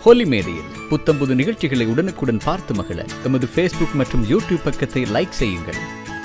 ஹோலி மேடையில் புத்தம்புது நிகழ்ச்சிகளை உடனுக்குடன் பார்த்து மகிழ எமது ஃபேஸ்புக் மற்றும் யூடியூப் பக்கத்தை லைக் செய்யுங்கள்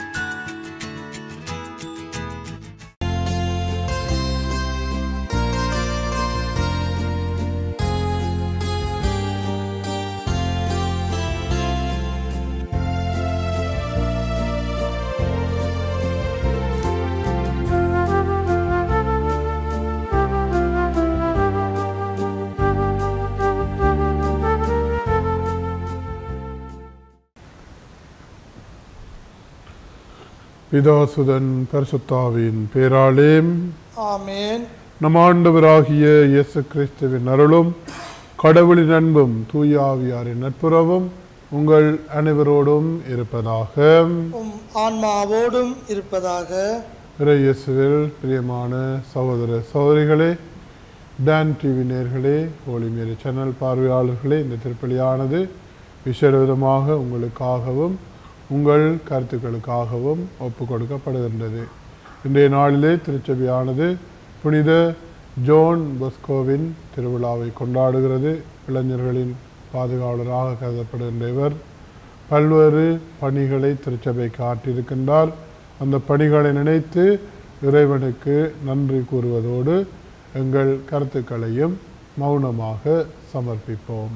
பிதாசுதன் பரிசுத்தாவின் பேராலே ஆமேன் நம் ஆண்டவராகிய இயேசு கிறிஸ்துவின் அருளும் கடவுளின் அன்பும் தூயாவியாரின் நட்புறவும் உங்கள் அனைவரோடும் இருப்பதாக உம் ஆன்மாவோடும் இருப்பதாக இறை இயேசுவில் பிரியமான சகோதர சகோதரிகளே டான் டிவி நேர்களே ஒளிமேரி சேனல் பார்வையாளர்களே இந்த திருப்பலியானது விசேட விதமாக உங்களுக்காகவும் உங்கள் கருத்துக்களுக்காகவும் ஒப்பு கொடுக்கப்படுகின்றது இன்றைய நாளிலே திருச்சபையானது புனித ஜோன் பொஸ்கோவின் திருவிழாவை கொண்டாடுகிறது இளைஞர்களின் பாதுகாவலராக கருதப்படுகின்ற இவர் பல்வேறு பணிகளை திருச்சபைக்கு ஆற்றியிருக்கின்றார் அந்த பணிகளை நினைத்து இறைவனுக்கு நன்றி கூறுவதோடு எங்கள் கருத்துக்களையும் மௌனமாக சமர்ப்பிப்போம்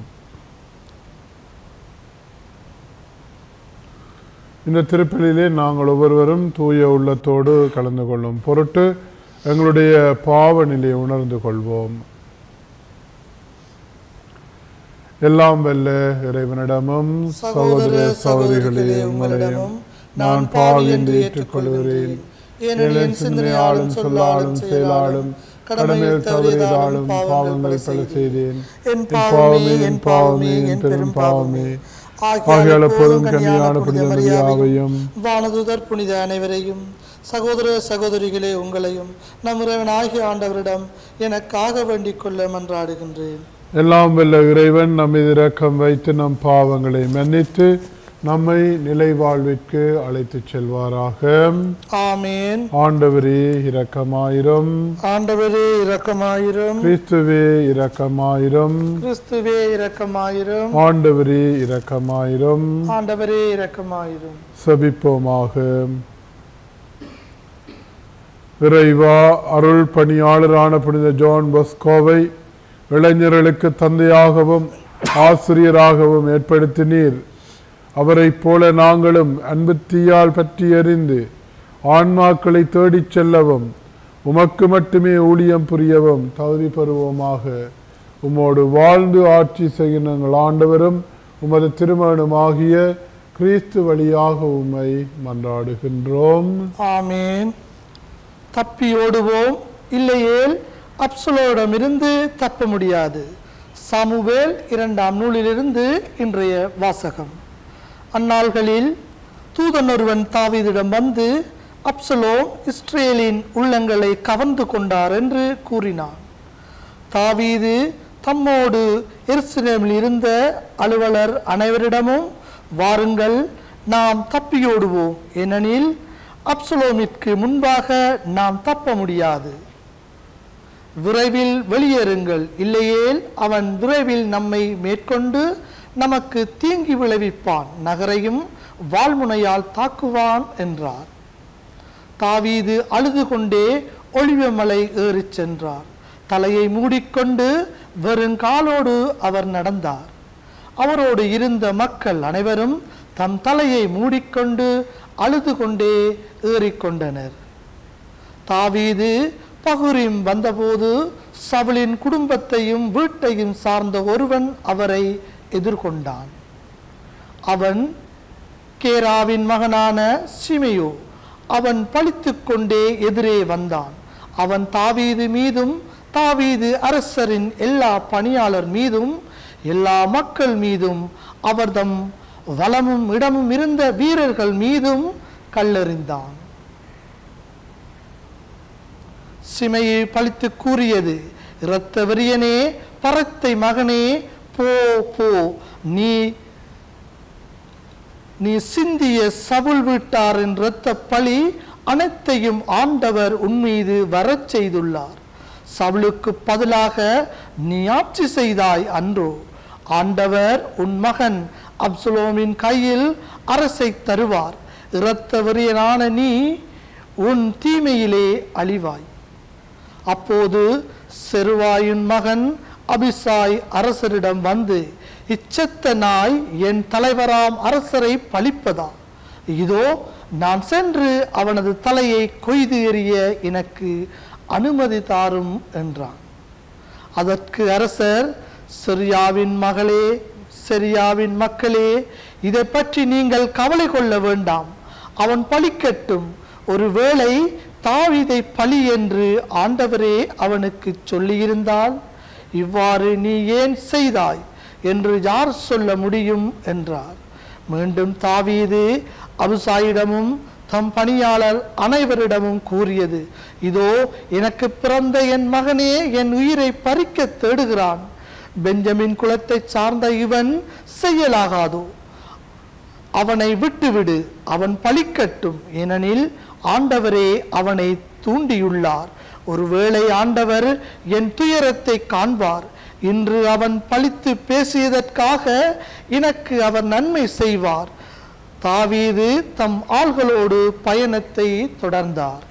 இந்த திருப்பலிலே நாங்கள் ஒவ்வொருவரும் தூய உள்ளத்தோடு கலந்து கொள்ளும் பொருட்டு எங்களுடைய பாவ நிலையை உணர்ந்து கொள்வோம் எல்லாம் வெல்ல இறைவனிடமும் சகோதர சகோதரிகளே உங்களையும் நான் பாவி என்று ஏற்றுக்கொள்கிறேன் ஏனெனில் சிந்தனையாலும் சொல்லாலும் செயலாலும் கடமையில் தவறியதாலும் பாவங்களை பல செய்தேன் என் பாவமே என் பாவமே என் பெரும் பாவமே ஆகையால் எப்போதும் கன்னியான புனித மரியாவையும் வானதுதர் புனித அனைவரையும் சகோதர சகோதரிகளே உங்களையும் நம் இறைவனாகிய ஆண்டவரிடம் எனக்காக வேண்டிக் கொள்ள மன்றாடுகின்றேன் எல்லாம் வல்ல இறைவன் நம் மீது இரக்கம் வைத்து நம் பாவங்களை மன்னித்து நம்மை நிலை வாழ்விற்கு அழைத்துச் செல்வாராக ஆமேன் ஆண்டவரே இரக்கமாயிரும் ஆண்டவரே இரக்கமாயிரும் கிறிஸ்துவே இரக்கமாயிரும் கிறிஸ்துவே இரக்கமாயிரும் ஆண்டவரே இரக்கமாயிரும் ஆண்டவரே இரக்கமாயிரும் சபிப்போமாக இறைவா அருள் பணியாளரான புனித ஜான் பொஸ்கோவை இளைஞர்களுக்கு தந்தையாகவும் ஆசிரியராகவும் ஏற்படுத்தினீர் அவரைப் போல நாங்களும் அன்பு தீயால் பற்றி எறிந்து ஆன்மாக்களை தேடிச் செல்லவும் உமக்கு மட்டுமே ஊழியம் புரியவும் தகுதி பெறுவோமாக உம்மோடு வாழ்ந்து ஆட்சி செய்யும் எங்கள் ஆண்டவரும் உமது திருமணமாகிய கிறிஸ்து வழியாக உம்மை மன்றாடுகின்றோம் ஆமேன் தப்பி ஓடுவோம் இல்லையேல் அப்சலோடமிருந்து தப்ப முடியாது சாமுவேல் இரண்டாம் நூலிலிருந்து இன்றைய வாசகம் அந்நாள்களில் தூதன் ஒருவன் தாவீதிடம் வந்து அப்சலோம் இஸ்ரேலின் உள்ளங்களை கவர்ந்து கொண்டார் என்று கூறினான் தாவீது தம்மோடு எருசலேமில் இருந்த அலுவலர் அனைவரிடமும் வாருங்கள் நாம் தப்பியோடுவோம் ஏனெனில் அப்சலோமிற்கு முன்பாக நாம் தப்ப முடியாது விரைவில் வெளியேறுங்கள் இல்லையேல் அவன் விரைவில் நம்மை மேற்கொண்டு நமக்கு தீங்கி விளைவிப்பான் நகரையும் வாழ்முனையால் தாக்குவான் என்றார் தாவீது அழுது கொண்டே ஒளிவமலை ஏறிச் சென்றார் தலையை மூடிக்கொண்டு வெறுங்காலோடு அவர் நடந்தார் அவரோடு இருந்த மக்கள் அனைவரும் தம் தலையை மூடிக்கொண்டு அழுது கொண்டே ஏறிக்கொண்டனர் தாவீது பகுரிம் வந்தபோது சவுலின் குடும்பத்தையும் வீட்டையும் சார்ந்த ஒருவன் அவரை எதிர்கொண்டான் அவன் கேராவின் மகனான சிமையோ அவன் பழித்துக் கொண்டே எதிரே வந்தான் அவன் தாவீது மீதும் தாவீது அரசரின் எல்லா பணியாளர் மீதும் எல்லா மக்கள் மீதும் அவர்தம் வளமும் இடமும் இருந்த வீரர்கள் மீதும் கல்லெறிந்தான் சிமையை பழித்து கூறியது இரத்த வெறியனே பரத்தை மகனே போ போ நீ நீ சிந்திய சவுல் வீட்டாரின் இரத்த பழி அனைத்தையும் ஆண்டவர் உன்மீது வரச் செய்துள்ளார் சவுலுக்கு பதிலாக நீ ஆட்சி செய்தாய் அன்றோ ஆண்டவர் உன் மகன் அப்சலோமின் கையில் அரசை தருவார் இரத்த வெறியனான நீ உன் தீமையிலே அழிவாய் அப்போது செருவாயின் மகன் அபிசாய் அரசரிடம் வந்து இச்சத்த நாய் என் தலைவராம் அரசரை பழிப்பதா இதோ நான் சென்று அவனது தலையை கொய்து எறிய எனக்கு அனுமதி தாரும் என்றான் அதற்கு அரசர் சிரியாவின் மகளே சிரியாவின் மக்களே இதை பற்றி நீங்கள் கவலை கொள்ள வேண்டாம் அவன் பலிக்கட்டும் ஒருவேளை தாவீதை பலி என்று ஆண்டவரே அவனுக்கு சொல்லியிருந்தால் இவ்வாறு நீ ஏன் செய்தாய் என்று யார் சொல்ல முடியும் என்றார் மீண்டும் தாவீது அபுசாயிடமும் தம் பணியாளர் அனைவரிடமும் கூறியது இதோ எனக்கு பிறந்த என் மகனே என் உயிரை பறிக்க தேடுகிறான் பெஞ்சமின் குலத்தைச் சார்ந்த இவன் செய்யலாகாதோ அவனை விட்டுவிடு அவன் பலிக்கட்டும் ஏனெனில் ஆண்டவரே அவனை தூண்டியுள்ளார் ஒருவேளை ஆண்டவர் என் துயரத்தை காண்பார் இன்று அவன் பழித்து பேசியதற்காக எனக்கு அவர் நன்மை செய்வார் தாவீது தம் ஆள்களோடு பயணத்தை தொடர்ந்தார்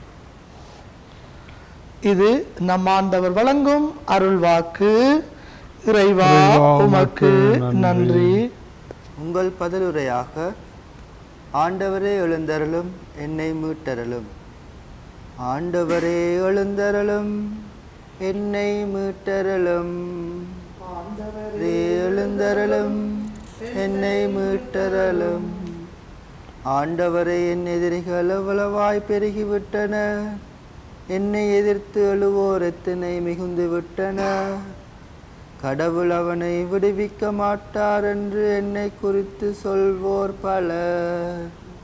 இது நம் ஆண்டவர் வழங்கும் அருள்வாக்கு இறைவா இறைவா, உமக்கு உமக்கு நன்றி. நன்றி உங்கள் பதிலுரையாக ஆண்டவரே எழுந்தருளும் என்னை மீட்டருளும் ஆண்டவரே எழுந்தருளும் என்னை மீட்டருளும் ஆண்டவரே எழுந்தருளும் என்னை மீட்டருளும் ஆண்டவரே என் எதிரிகள் எவ்வளவாய் பெருகிவிட்டன என்னை எதிர்த்து எழுவோர் எத்தனை மிகுந்து விட்டன கடவுள் அவனை விடுவிக்க மாட்டார் என்று என்னை குறித்து சொல்வோர் பலர்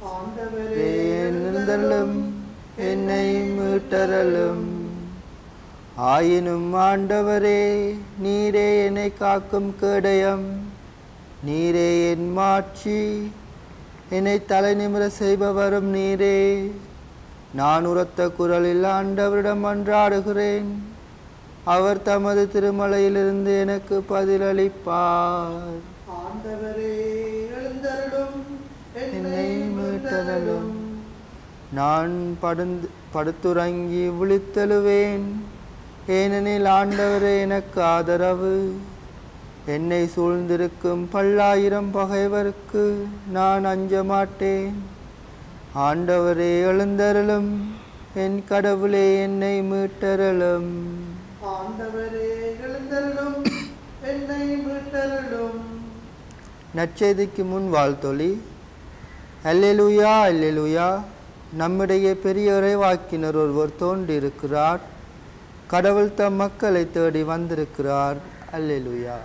எழுந்தருளும் என்னை மீட்டரலும் ஆயினும் ஆண்டவரே நீரே என்னை காக்கும் கேடயம் நீரே என் மாட்சி என்னை தலை நிமிர செய்பவரும் நீரே நான் உரத்த குரலில் ஆண்டவரிடம் மன்றாடுகிறேன் அவர் தமது திருமலையிலிருந்து எனக்கு பதிலளிப்பார் ஆண்டவரே எழுந்தருளும் என்னை மீட்டருளும் நான் படுந்து படுத்துறங்கி விழித்தெழுவேன் ஏனெனில் ஆண்டவரே எனக்கு ஆதரவு என்னை சூழ்ந்திருக்கும் பல்லாயிரம் பகைவருக்கு நான் அஞ்ச மாட்டேன் ஆண்டவரே எழுந்தருளும் என் கடவுளே என்னை மீட்டருளும் ஆண்டவரே எழுந்தருளும் என்னை மீட்டருளும் நற்செய்திக்கு முன் வாழ்த்தொழி அல்லேலூயா அல்லேலூயா நம்மிடையே பெரிய இறைவாக்கினர் ஒருவர் தோன்றியிருக்கிறார் கடவுள் தம் மக்களை தேடி வந்திருக்கிறார் அல்லேலூயா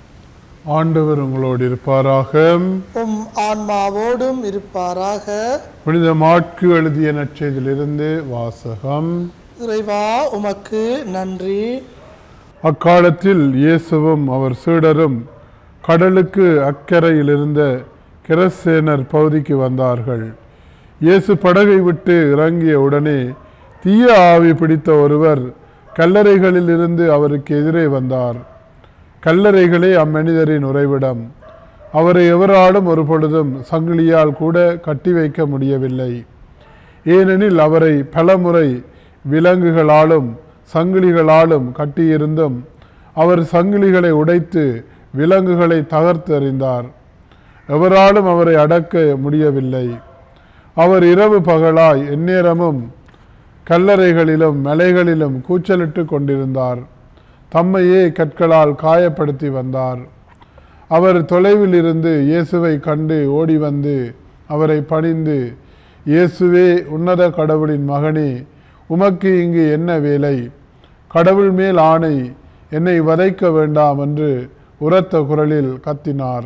ஆண்டவர் உங்களோடு இருப்பாராக உம் ஆன்மாவோடும் இருப்பாராக புனித மாட்கு எழுதிய நற்செய்தியிலிருந்து வாசகம் இறைவா உமக்கு நன்றி அக்காலத்தில் இயேசுவும் அவர் சீடரும் கடலுக்கு அக்கரையில் இருந்த கிரசேனர் பகுதிக்கு வந்தார்கள் இயேசு படகை விட்டு இறங்கிய உடனே தீய ஆவி பிடித்த ஒருவர் கல்லறைகளில் இருந்து அவருக்கு எதிரே வந்தார் கல்லறைகளே அம்மனிதரின் உறைவிடம் அவரை எவராலும் ஒரு பொழுதும் சங்கிலியால் கூட கட்டி வைக்க முடியவில்லை ஏனெனில் அவரை பலமுறை விலங்குகளாலும் சங்கிலிகளாலும் கட்டியிருந்தும் அவர் சங்கிலிகளை உடைத்து விலங்குகளை தகர்த்தெறிந்தார் எவராலும் அவரை அடக்க முடியவில்லை அவர் இரவு பகலாய் எந்நேரமும் கல்லறைகளிலும் மலைகளிலும் கூச்சலிட்டு கொண்டிருந்தார் தம்மையே கற்களால் காயப்படுத்தி வந்தார் அவர் தொலைவில் இருந்து இயேசுவை கண்டு ஓடி வந்து அவரை பணிந்து இயேசுவே உன்னத கடவுளின் மகனே உமக்கு இங்கு என்ன வேலை கடவுள் மேல் ஆணை என்னை வதைக்க வேண்டாம் என்று உரத்த குரலில் கத்தினார்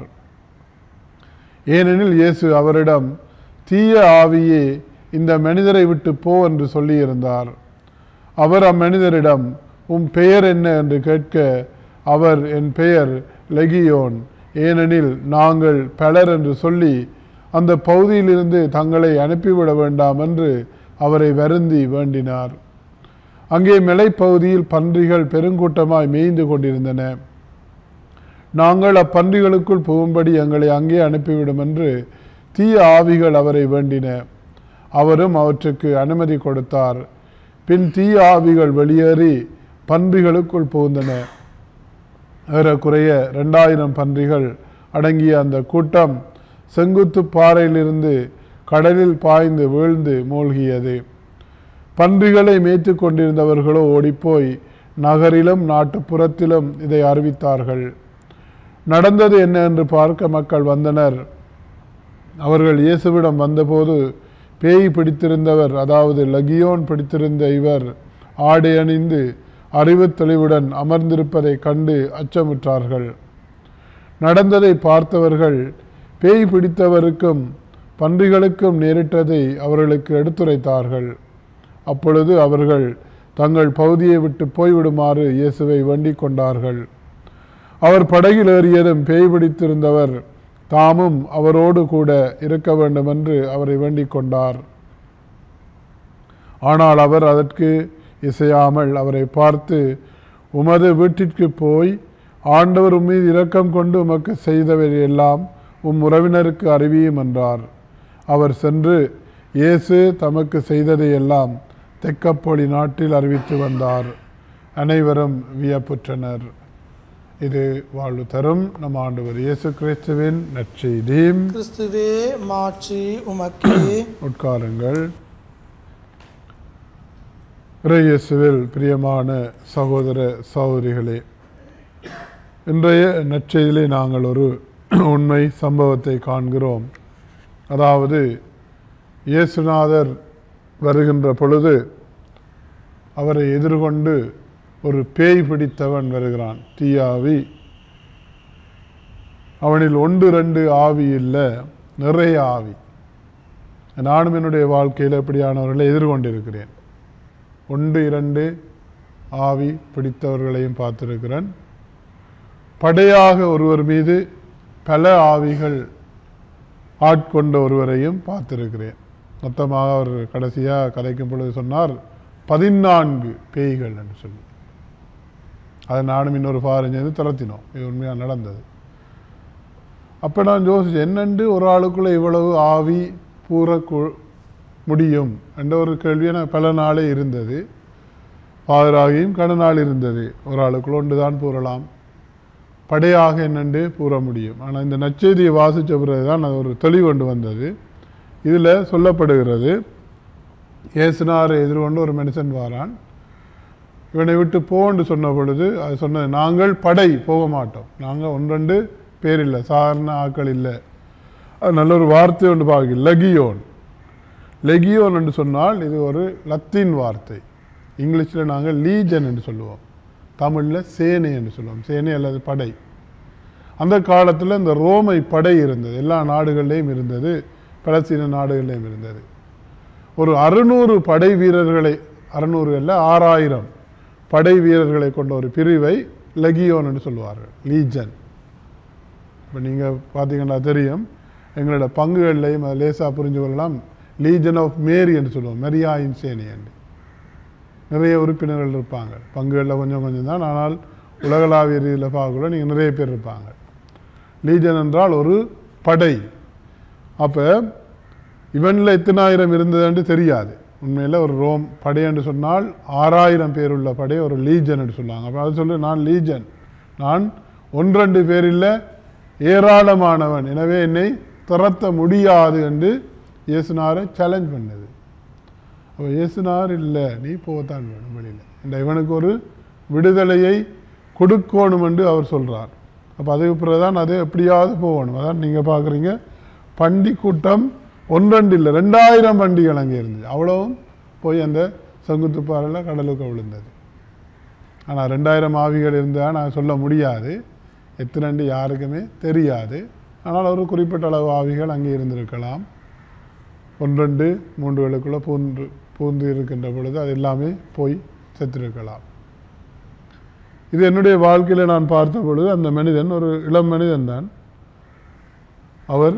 ஏனெனில் இயேசு அவரிடம் தீய ஆவியே இந்த மனிதரை விட்டு போ என்று சொல்லியிருந்தார் அவர் அம்மனிதரிடம் உம் பெயர் என்ன என்று கேட்க அவர் என் பெயர் லெகியோன் ஏனெனில் நாங்கள் பலர் என்று சொல்லி அந்த பகுதியிலிருந்து தங்களை அனுப்பிவிட வேண்டாம் என்று அவரை வருந்தி வேண்டினார் அங்கே மலைப்பகுதியில் பன்றிகள் பெருங்கூட்டமாய் மேய்ந்து கொண்டிருந்தன நாங்கள் அப்பன்றிகளுக்குள் புகும்படி எங்களை அங்கே அனுப்பிவிடும் என்று தீய ஆவிகள் அவரை வேண்டின அவரும் அவற்றுக்கு அனுமதி கொடுத்தார் பின் தீய ஆவிகள் வெளியேறி பன்றிகளுக்குள் புகுந்தன ஏறக்குறைய ரெண்டாயிரம் பன்றிகள் அடங்கிய அந்த கூட்டம் செங்குத்து பாறையிலிருந்து கடலில் பாய்ந்து வீழ்ந்து மூழ்கியது பன்றிகளை மேய்த்து கொண்டிருந்தவர்களோ ஓடிப்போய் நகரிலும் நாட்டுப்புறத்திலும் இதை அறிவித்தார்கள் நடந்தது என்ன என்று பார்க்க மக்கள் வந்தனர் அவர்கள் இயேசுவிடம் வந்தபோது பேய் பிடித்திருந்தவர் அதாவது லகியோன் பிடித்திருந்த இவர் ஆடை அணிந்து அறிவு தெளிவுடன் அமர்ந்திருப்பதை கண்டு அச்சமுற்றார்கள் நடந்ததை பார்த்தவர்கள் பேய் பிடித்தவருக்கும் பன்றிகளுக்கும் நேரிட்டதை அவர்களுக்கு எடுத்துரைத்தார்கள் அப்பொழுது அவர்கள் தங்கள் பகுதியை விட்டு போய்விடுமாறு இயேசுவை வேண்டிக் கொண்டார்கள் அவர் படகில் ஏறியதும் பேய் பிடித்திருந்தவர் தாமும் அவரோடு கூட இருக்க வேண்டுமென்று அவரை வேண்டிக் கொண்டார் ஆனால் அவர் அதற்கு இசையாமல் அவரை பார்த்து உமது வீட்டிற்கு போய் ஆண்டவர் உம்மீது இரக்கம் கொண்டு உமக்கு செய்தவை எல்லாம் உம் உறவினருக்கு அறிவியும் என்றார் அவர் சென்று இயேசு தமக்கு செய்ததையெல்லாம் தெக்கப்பொலி நாட்டில் அறிவித்து வந்தார் அனைவரும் வியப்புற்றனர் இது வாழ்வு தரும் நம் ஆண்டவர் இயேசு கிறிஸ்துவின் நற்செய்தி கிறிஸ்துவே மாட்சி உமக்கே உட்காருங்கள் இறையேசுவில் பிரியமான சகோதர சகோதரிகளே இன்றைய நற்செய்தியிலே நாங்கள் ஒரு உண்மை சம்பவத்தை காண்கிறோம் அதாவது இயேசுநாதர் வருகின்ற பொழுது அவரை எதிர்கொண்டு ஒரு பேய் பிடித்தவன் வருகிறான் தீயாவி அவனில் ஒன்று ரெண்டு ஆவி இல்லை நிறைய ஆவி நானும் என்னுடைய வாழ்க்கையில் இப்படியானவர்களை எதிர்கொண்டிருக்கிறேன் ஒன்று இரண்டு ஆவி பிடித்தவர்களையும் பார்த்திருக்கிறேன் படையாக ஒருவர் மீது பல ஆவிகள் ஆட்கொண்ட ஒருவரையும் பார்த்திருக்கிறேன் மொத்தமாக அவர் கடைசியாக கதைக்கும் பொழுது சொன்னார் பதினான்கு பேய்கள் என்று சொல்லி அதை நானும் இன்னொரு ஃபாரின் செய்து துரத்தினோம் இது உண்மையாக நடந்தது அப்போ நான் யோசிச்சேன் என்னென்று ஒரு ஆளுக்குள்ளே இவ்வளவு ஆவி பூர கு- முடியும் என்ற ஒரு கேள்வி எனக்கு பல நாளே இருந்தது பாதராகியும் கட நாள் இருந்தது ஒரு ஆளுக்குள்ள ஒன்று தான் கூறலாம் படையாக என்னென்று கூற முடியும் ஆனால் இந்த நற்செய்தியை வாசித்த பிறகு தான் அது ஒரு தெளிவு கொண்டு வந்தது இதில் சொல்லப்படுகிறது இயேசுனாரை எதிர்கொண்டு ஒரு மனுஷன் வாரான் இவனை விட்டு போன்னு சொன்ன பொழுது அது சொன்னது நாங்கள் படை போக மாட்டோம் நாங்கள் ஒன்றெண்டு பேர் இல்லை சாதாரண ஆட்கள் இல்லை அது நல்ல ஒரு வார்த்தை ஒன்று பார்க்க லெகியோன் லெகியோன் என்று சொன்னால் இது ஒரு லத்தீன் வார்த்தை இங்கிலீஷில் நாங்கள் லீஜன் என்று சொல்லுவோம் தமிழில் சேனை என்று சொல்லுவோம் சேனை அல்லது படை அந்த காலத்தில் இந்த ரோமை படை இருந்தது எல்லா நாடுகள்லேயும் இருந்தது பலஸ்தீன நாடுகள்லேயும் இருந்தது ஒரு அறுநூறு படை வீரர்களை அறுநூறு அல்ல ஆறாயிரம் படை வீரர்களை கொண்ட ஒரு பிரிவை லெகியோன் என்று சொல்லுவார்கள் லீஜன் இப்போ நீங்கள் பார்த்தீங்கன்னா தெரியும் எங்களோட பங்குகள்லையும் அதை லேசாக புரிஞ்சு கொள்ளலாம் லீஜன் ஆஃப் மேரி என்று சொல்லுவோம் மெரியாயின் சேனை என்று நிறைய உறுப்பினர்கள் இருப்பாங்க பங்குகளில் கொஞ்சம் கொஞ்சம் தான் ஆனால் உலகளாவிய ரீதியில் பார்க்கல நீங்கள் நிறைய பேர் இருப்பாங்க லீஜன் என்றால் ஒரு படை அப்போ இவனில் எத்தனாயிரம் இருந்ததுன்னு தெரியாது உண்மையில் ஒரு ரோம் படை என்று சொன்னால் ஆறாயிரம் பேர் உள்ள படை ஒரு லீஜன் என்று சொல்லுவாங்க அப்போ அது சொல்லு நான் லீஜன் நான் ஒன்றெண்டு பேர் இல்லை ஏராளமானவன் எனவே என்னை துரத்த முடியாது என்று இயேசுனாரை சேலஞ்ச் பண்ணது அப்போ இயேசுனார் இல்லை நீ போகத்தான் வேணும் வெளியில் இந்த இவனுக்கு ஒரு விடுதலையை கொடுக்கணும் என்று அவர் சொல்றார் அப்போ அதுக்கு பிறகு தான் அது எப்படியாவது போகணும் அதான் நீங்கள் பார்க்குறீங்க பண்டி கூட்டம் ஒன்றெண்டு இல்லை ரெண்டாயிரம் பண்டிகள் அங்கே இருந்தது அவ்வளவும் போய் அந்த செங்குத்துப்பாறையில் கடலுக்கு விழுந்தது ஆனால் ரெண்டாயிரம் ஆவிகள் இருந்தால் நான் சொல்ல முடியாது எத்தனைண்டு யாருக்குமே தெரியாது ஆனால் ஒரு குறிப்பிட்ட அளவு ஆவிகள் அங்கே இருந்திருக்கலாம் ஒன்றெண்டு மூன்றுகளுக்குள்ளே பூந்து பூந்து இருக்கின்ற பொழுது அது எல்லாமே போய் செத்திருக்கலாம் இது என்னுடைய வாழ்க்கையில் நான் பார்த்த பொழுது அந்த மனிதன் ஒரு இளம் மனிதன் தான் அவர்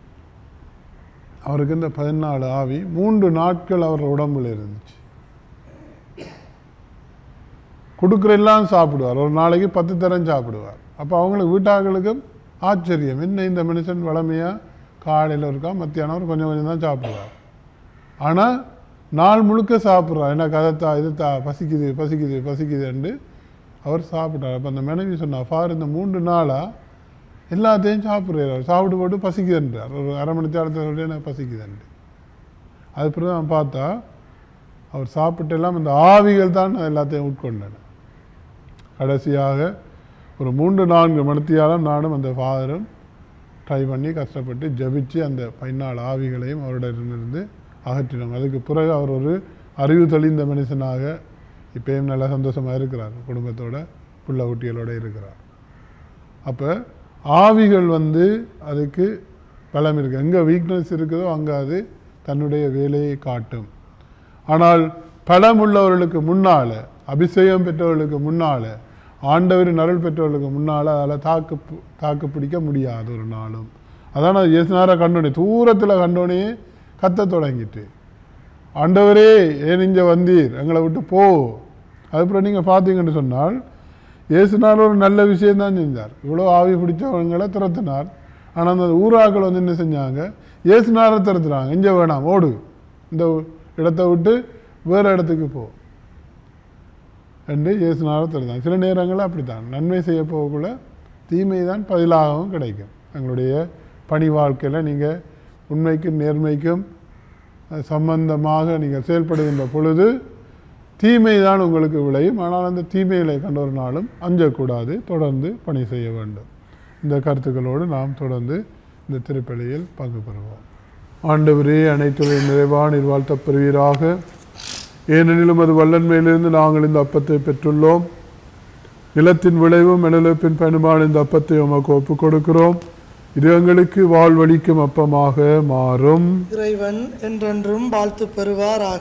அவருக்கு இந்த பதினாலு ஆவி மூன்று நாட்கள் அவர் உடம்புல இருந்துச்சு கொடுக்குற எல்லாம் சாப்பிடுவார் ஒரு நாளைக்கு பத்து தரம் சாப்பிடுவார் அப்போ அவங்களுக்கு வீட்டார்களுக்கும் ஆச்சரியம் என்ன இந்த மனுஷன் வளமையாக காலையில் இருக்கா மத்தியானம் ஒரு கொஞ்சம் கொஞ்சம் தான் சாப்பிடுவார் ஆனால் நாள் முழுக்க சாப்பிட்றார் என்ன கதை தா இது தா பசிக்குது பசிக்குது பசிக்குதுன்னு அவர் சாப்பிட்டார் அப்போ அந்த மனைவி சொன்னா ஃபார் இந்த மூன்று நாளாக எல்லாத்தையும் சாப்பிட்றாரு சாப்பிட்டு போட்டு பசிக்குதுன்றார் ஒரு அரை மணி நேரத்தை சொல்லி எனக்கு பசிக்குதுன்ட்டு அது பிறகு நான் பார்த்தா அவர் சாப்பிட்டு எல்லாம் இந்த ஆவிகள் தான் எல்லாத்தையும் உட்கொண்டன கடைசியாக ஒரு மூன்று நான்கு மணித்தியாலம் நானும் அந்த ஃபாதரும் ட்ரை பண்ணி கஷ்டப்பட்டு ஜபிச்சு அந்த பைநாள் ஆவிகளையும் அவரிடமிருந்து அகற்றினோம் அதுக்கு பிறகு அவர் ஒரு அறிவு தெளிந்த மனுஷனாக இப்பயும் நல்லா சந்தோஷமாக இருக்கிறார் குடும்பத்தோட புள்ள குட்டிகளோட இருக்கிறார் அப்போ ஆவிகள் வந்து அதுக்கு பலம் இருக்குது எங்கே வீக்னஸ் இருக்குதோ அங்கே அது தன்னுடைய வேலையை காட்டும் ஆனால் பலம் உள்ளவர்களுக்கு முன்னால் அபிஷேகம் பெற்றவர்களுக்கு முன்னால் ஆண்டவரின் அருள் பெற்றவர்களுக்கு முன்னால் அதில் தாக்கு பு- தாக்கு பிடிக்க முடியாது ஒரு நாளும் அதான் அது இயேசுனாரை கண்டோனே தூரத்தில் கண்டோனே கத்த தொடங்கிட்டு ஆண்டவரே ஏன் இங்கே வந்தீர் எங்களை விட்டு போ அதுக்கப்புறம் நீங்கள் பார்த்தீங்கன்னு சொன்னால் இயேசுனார் ஒரு நல்ல விஷயம் தான் செஞ்சார் இவ்வளோ ஆவி பிடிச்சவங்களை துரத்தினார் ஆனால் அந்த ஊராக்கள் வந்து என்ன செஞ்சாங்க இயேசுனாரை துரத்துறாங்க இங்கே வேணாம் ஓடு இந்த இடத்த விட்டு வேறு இடத்துக்கு போ என்று இயேசுனாரை துரத்தாங்க சில நேரங்களில் அப்படித்தான் நன்மை செய்ய போகக்குள்ள தீமை தான் பதிலாகவும் கிடைக்கும் எங்களுடைய பணி வாழ்க்கையில் நீங்கள் உண்மைக்கும் நேர்மைக்கும் அஹ், சம்பந்தமாக நீங்கள் செயல்படுகின்ற பொழுது தீமை தான் உங்களுக்கு விளையும் ஆனால் அந்த தீமைகளை கண்ட ஒரு நாளும் அஞ்சக்கூடாது தொடர்ந்து பணி செய்ய வேண்டும் இந்த கருத்துக்களோடு நாம் தொடர்ந்து இந்த திருப்பலியில் பங்கு பெறுவோம் ஆண்டவரே அனைத்துடைய நிறைவான நிர்வாழ்த்தப் பெறுவீராக ஏனெனிலும் அது வல்லன்மையிலிருந்து நாங்கள் இந்த அப்பத்தை பெற்றுள்ளோம் நிலத்தின் விளைவும் மெனலப்பின் பயனுமான இந்த அப்பத்தை உமக்கு ஒப்புக் கொடுக்கிறோம் இது எங்களுக்கு வாழ்வழிக்கும் அப்பமாக மாறும் இறைவன் என்றென்றும் வாழ்த்து பெறுவாராக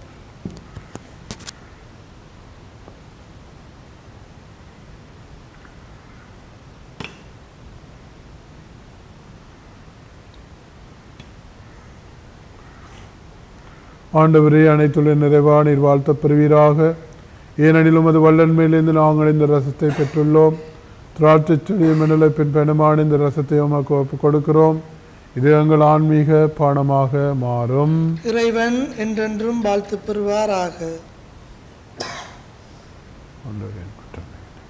ஆண்டவரே அனைத்துள்ள நிறைவான நீர் வாழ்த்தப் பெறுவீராக ஏனெனிலும் அது வல்லன்மையிலிருந்து நாங்கள் இந்த ரசத்தை பெற்றுள்ளோம் திராட்சை செடிய மின்னலப்பின் பெணமான இந்த ரசத்தை உமக்கு ஒப்புக் கொடுக்கிறோம் இது எங்கள் ஆன்மீக பானமாக மாறும் இறைவன் என்றென்றும் வாழ்த்து பெறுவாராக ஆண்டவரே, என் குற்றம்.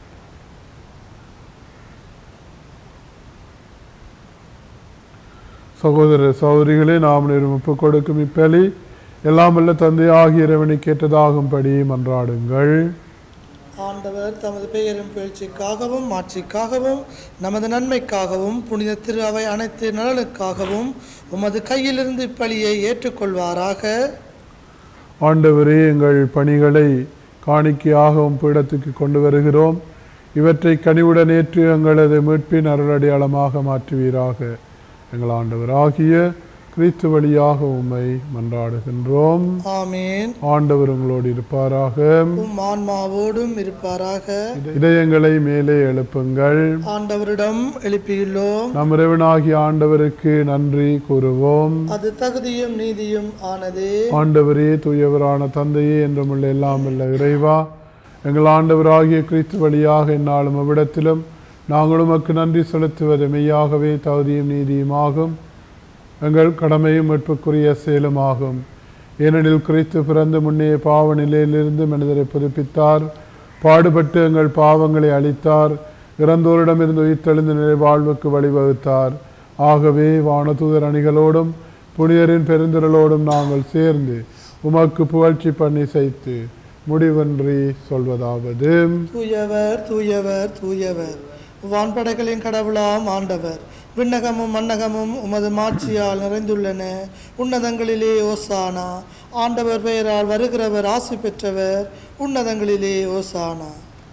சகோதர சகோதரிகளே நாம் ஒப்புக் கொடுக்கும் இப்பலி எல்லாம் வல்ல தந்தை ஆகிய இறைவனை கேட்டதாகும்படி மன்றாடுங்கள் ஆண்டவர் தமது பெயரின் புகழ்ச்சிக்காகவும் மாட்சிக்காகவும் நமது நன்மைக்காகவும் புனித திரு அவை அனைத்து நலனுக்காகவும் உமது கையிலிருந்து இப்பலியை ஏற்றுக்கொள்வாராக ஆண்டவரே எங்கள் பணிகளை காணிக்கையாக உம் பீடத்துக்கு கொண்டு வருகிறோம் இவற்றை கனிவுடன் ஏற்று எங்களது மீட்பின் அருளடையாளமாக மாற்றுவீராக எங்கள் ஆண்டவராகிய கிறிஸ்து வழியாக உம்மை மன்றாடுகின்றோம் ஆமீன் ஆண்டவர் உங்களோடு இருப்பாராக உம் ஆன்மாவோடும் இருப்பாராக இதயங்களை மேலே எழுப்புங்கள் ஆண்டவரிடம் எழுப்பியுள்ளோம் நம் இறைவனாகிய ஆண்டவருக்கு நன்றி கூறுவோம் அது தகுதியும் நீதியும் ஆனதே ஆண்டவரே தூயவரான தந்தையே என்றுமுள்ள எல்லாம் உள்ள இறைவா எங்கள் ஆண்டவராகிய கிறிஸ்து வழியாக என்னாலும் அவ்விடத்திலும் நாங்கள் உமக்கு நன்றி செலுத்துவது மெய்யாகவே தகுதியும் நீதியுமாகும் எங்கள் கடமையும் மீட்புக்குரிய செயலுமாகும் ஏனெனில் கிறிஸ்து பிறந்து முன்னே பாவ நிலையிலிருந்து மனிதரை புதுப்பித்தார் பாடுபட்டு எங்கள் பாவங்களை அளித்தார் இறந்தோரிடமிருந்து உயிர்த்தெழுந்த நிலை வாழ்வுக்கு வழிவகுத்தார் ஆகவே வானதூதர் அணிகளோடும் புனிதரின் பெருந்திரளோடும் நாங்கள் சேர்ந்து உமக்கு புகழ்ச்சி பண்ணி செய்து முடிவன்றி சொல்வதாவது தூயவர் தூயவர் தூயவர் வான்படைகளின் கடவுளாம் ஆண்டவர் விண்ணகமும் மன்னகமும் உமது மாட்சியால் நிறைந்துள்ளன உன்னதங்களிலே ஓசானா ஆண்டவர் பெயரால் வருகிறவர் ஆசி பெற்றவர் உன்னதங்களிலே ஓசானா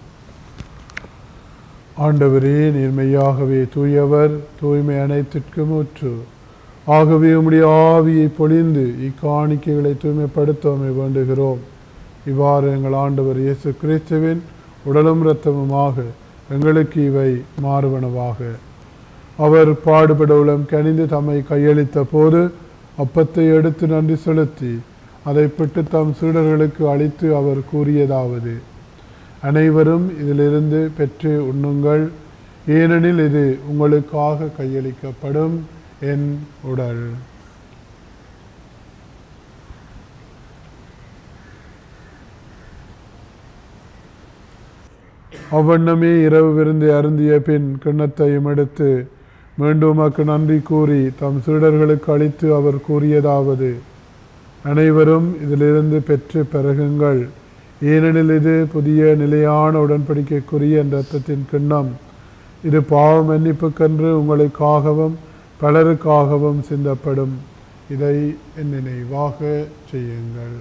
ஆண்டவரே நீர்மையாகவே தூயவர் தூய்மை அனைத்திற்கும் ஊற்று ஆகவே உம்முடைய ஆவியை பொழிந்து இக்காணிக்கைகளை தூய்மைப்படுத்தவே வேண்டுகிறோம் இவ்வாறு எங்கள் ஆண்டவர் இயேசு கிறிஸ்துவின் உடலும் இரத்தமுமாக எங்களுக்கு இவை மாறுவனவாக அவர் பாடுபட உளம் கனிந்து தம்மை கையளித்த போது அப்பத்தை எடுத்து நன்றி செலுத்தி அதை பிட்டு தம் சீடர்களுக்கு அளித்து அவர் கூறியதாவது அனைவரும் இதிலிருந்து பெற்று உண்ணுங்கள் ஏனெனில் இது உங்களுக்காக கையளிக்கப்படும் என் உடல் அவ்வண்ணமே இரவு விருந்து அருந்திய பின் கிண்ணத்தையும் எடுத்து மீண்டும் உமக்கு நன்றி கூறி தம் சீடர்களுக்கு அளித்து அவர் கூறியதாவது அனைவரும் இதிலிருந்து பெற்று பெருகுங்கள் ஏனெனில் இது புதிய நிலையான உடன்படிக்கைக்குரிய என் இரத்தத்தின் கிண்ணம் இது பாவ மன்னிப்புக்கென்று உங்களுக்காகவும் பலருக்காகவும் சிந்தப்படும் இதை என் நினைவாக செய்யுங்கள்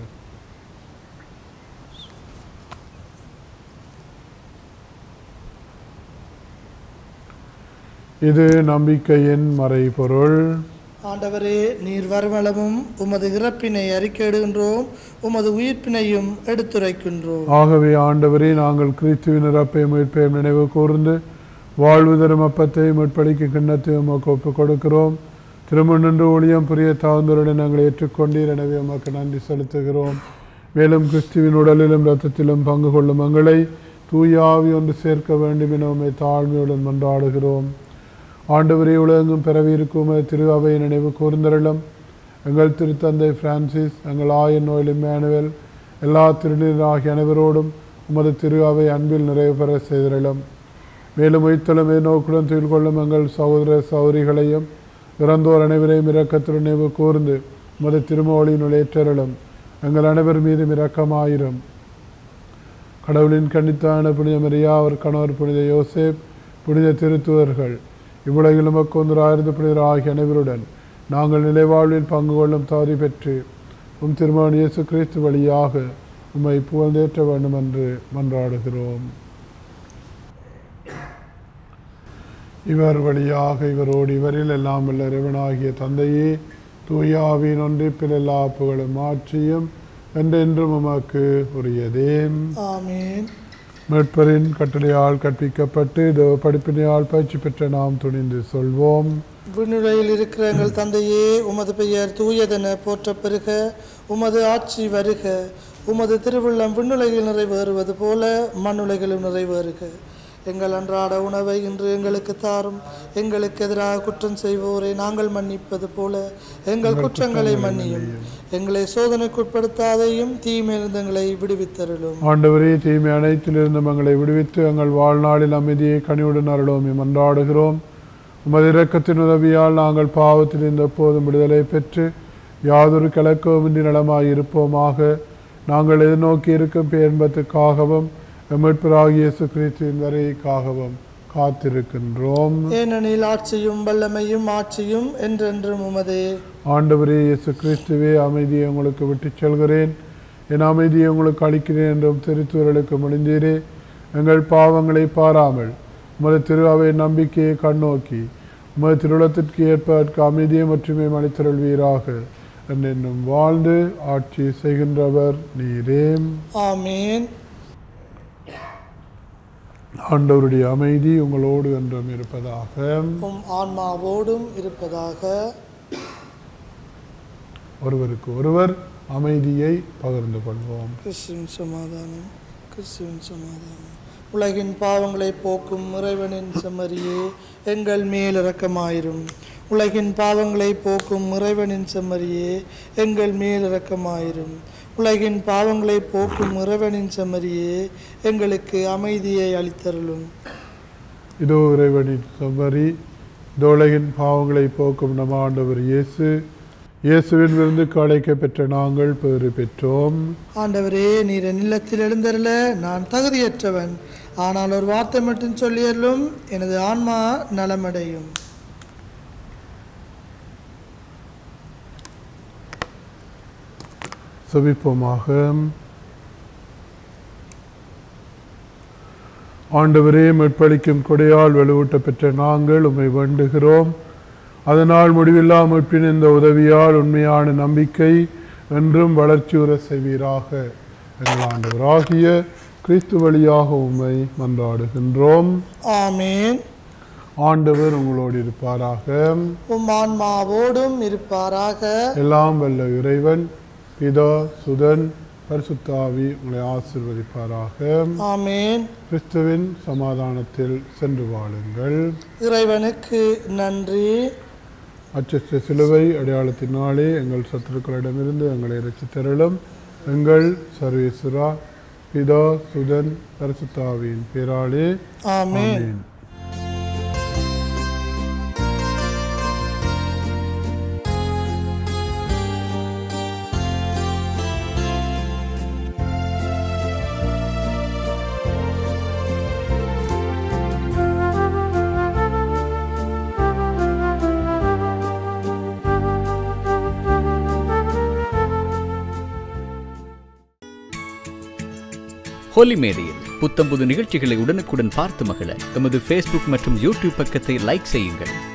இது நம்பிக்கையின் மறைபொருள் ஆண்டவரே நீர் வருமளவும் உமது இறப்பினை அறிக்கையிடுகின்றோம் உமது உயிர்ப்பினையும் எடுத்துரைக்கின்றோம் ஆகவே ஆண்டவரே நாங்கள் கிறிஸ்துவின் இறப்பையும் மீட்பையும் நினைவு கூர்ந்து வாழ்வு தரும் அப்பத்தையும் மீட்பளிக்கு கிண்ணத்தையும் உமக்கு ஒப்புக் கொடுக்கிறோம் திரும்ப நின்று ஊழியம் புரிய தாழ்ந்தருடன் நாங்கள் ஏற்றுக்கொண்டீர் எனவே உமக்கு நன்றி செலுத்துகிறோம் மேலும் கிறிஸ்துவின் உடலிலும் இரத்தத்திலும் பங்கு கொள்ளும் எங்களை தூய ஆவி ஒன்று சேர்க்க வேண்டும் என உம்மை தாழ்மையுடன் மன்றாடுகிறோம் ஆண்டவரே உலகெங்கும் பிறவியிருக்கும் திரு அவை நினைவு கூர்ந்தருளும் எங்கள் திருத்தந்தை பிரான்சிஸ் எங்கள் ஆயன் நோயில் இம்மானுவேல் எல்லா திருநீராகிய அனைவரோடும் உமது திரு அவை அன்பில் நிறைவு பெற செய்திருளும் மேலும் உயிர்த்தலுமே நோக்குடன் துயில் கொள்ளும் எங்கள் சகோதர சௌரிகளையும் இறந்தோர் அனைவரையும் இரக்கத்துடன் நினைவு கூர்ந்து உமது திருமொழியினுள் ஏற்றருளும் எங்கள் அனைவர் மீதும் இரக்கமாயிரும் கடவுளின் கண்ணித்தான புனித மரியா அவர் கணவர் புனித யோசேப் புனித திருத்துவர்கள் இவ்வுலகில் உமக்கொந்தராயிரத்து புனிதர் ஆகிய அனைவருடன் நாங்கள் நிலைவாழ்வில் பங்கு கொள்ளும் தகுதி பெற்று உம் திருமகன் இயேசு கிறிஸ்து வழியாக உம்மை புகழ்ந்தேற்ற வேண்டும் என்று மன்றாடுகிறோம் இவர் வழியாக இவரோடு இவரில் எல்லாம் வல்ல இறைவனாகிய தந்தையே தூயாவின் ஒன்றிப்பில் எல்லா புகழும் ஆட்சியும் என்றென்றும் உமக்கு உரியதே ஆமீன் மீட்பரின் கட்டளையால் கற்பிக்கப்பட்டு தேவ படிப்பினையால் பயிற்சி பெற்ற நாம் துணிந்து சொல்வோம் விண்ணுலையில் இருக்கிற எங்கள் தந்தையே உமது பெயர் தூயதென போற்றப் பெறுக உமது ஆட்சி வருக உமது திருவுள்ளம் விண்ணுலகில் நிறைவேறுவது போல மண்ணுலகிலும் நிறைவேறுக எங்கள் அன்றாட உணவை இன்று எங்களுக்கு தாரும் எங்களுக்கு எதிராக குற்றம் செய்வோரை நாங்கள் மன்னிப்பது போல எங்கள் குற்றங்களை மன்னியும் எங்களை சோதனைக்குட்படுத்தாதையும் தீமையிலிருந்து எங்களை விடுவித்தருளும் ஆண்டவரே தீமை அனைத்திலிருந்து எங்களை விடுவித்து எங்கள் வாழ்நாளில் அமைதியை கனிவுடன் அருளோம் மன்றாடுகிறோம் உமது இரக்கத்தின் உதவியால் நாங்கள் பாவத்தில் இருந்த போதும் விடுதலை பெற்று யாதொரு கலக்கவுமின்றி நலமாய் இருப்போமாக நாங்கள் எதிர்நோக்கி இருக்கும் பேன்பத்துக்காகவும் மீட்பராகிய இயேசு கிறிஸ்துவின் வரைக்காகவும் காத்திருக்கின்றோம் ஏனெனில் ஆட்சியும் வல்லமையும் ஆட்சியும் என்றென்றும் உமதே ஆண்டவரே இயேசு கிறிஸ்துவே அமைதியை உங்களுக்கு விட்டுச் செல்கிறேன் என் அமைதியை உங்களுக்கு அளிக்கிறேன் என்றும் திருத்துவர்களுக்கு முடிந்தீரே எங்கள் பாவங்களை பாராமல் உமது திரு அவை நம்பிக்கையை கண்ணோக்கி உமது திருவுளத்திற்கு ஏற்ப அதற்கு அமைதியை மட்டுமே அளித்தருள்வீராக என்னும் வாழ்ந்து ஆட்சி செய்கின்றவர் நீரே ஆமீன் ஆண்டவருடைய அமைதி உங்களோடு என்றும் இருப்பதாக உம் ஆன்மாவோடும் இருப்பதாக ஒருவருக்கு ஒருவர் அமைதியை பகிர்ந்து கொள்வோம் கிறிஸ்துவின் சமாதானம் கிறிஸ்துவின் சமாதானம் உலகின் பாவங்களை போக்கும் இறைவனின் செம்மறியே எங்கள் மேல் இரக்கமாயிரும் உலகின் பாவங்களை போக்கும் இறைவனின் செம்மறியே எங்கள் மேல் இரக்கமாயிரும் உலகின் பாவங்களை போக்கும் இறைவனின் செம்மறியே எங்களுக்கு அமைதியை அளித்தருளும் இதோ இறைவனின் செம்மறி தோலையின் பாவங்களை போக்கும் நம் ஆண்டவர் இயேசு இயேசுவின் விருந்துக்கு அழைக்க பெற்ற நாங்கள் பேறு பெற்றோம் ஆண்டவரே நீர் என் இல்லத்தில் எழுந்தருள நான் தகுதியற்றவன் ஆனால் ஒரு வார்த்தை மட்டும் சொல்லியருளும் எனது ஆன்மா நலமடையும் செபிப்போமாக ஆண்டவரே மீட்பளிக்கும் கொடையால் வலுவூட்ட பெற்ற நாங்கள் உம்மை வேண்டுகிறோம் அதனால் முடிவில்லா மீட்பின் இந்த உதவியால் உண்மையான நம்பிக்கை என்றும் வளர்ச்சியுற செய்வீராக எங்கள் ஆண்டவராகிய கிறிஸ்து வழியாக உம்மை மன்றாடுகின்றோம் ஆமீன் ஆண்டவர் உங்களோடு இருப்பாராக உம் ஆன்மாவோடும் இருப்பாராக எல்லாம் வல்ல இறைவன் பிதா சுதன் பரிசுத்த ஆவி உங்களை ஆசிர்வதிப்பாராக ஆமேன் கிறிஸ்துவின் சமாதானத்தில் சென்று வாழுங்கள் இறைவனுக்கு நன்றி அச்சற்ற சிலுவை அடையாளத்தினாலே எங்கள் சத்துருக்களிடமிருந்து எங்களை ரசித்தருளும் எங்கள் சர்வேசுரா பிதா சுதன் பரிசுத்தாவியின் பேராலே ஆமேன் ஆமென். ஹோலி மேடையில் புத்தம்புது நிகழ்ச்சிகளை உடனுக்குடன் பார்த்து மகிழ எமது ஃபேஸ்புக் மற்றும் யூடியூப் பக்கத்தை லைக் செய்யுங்கள்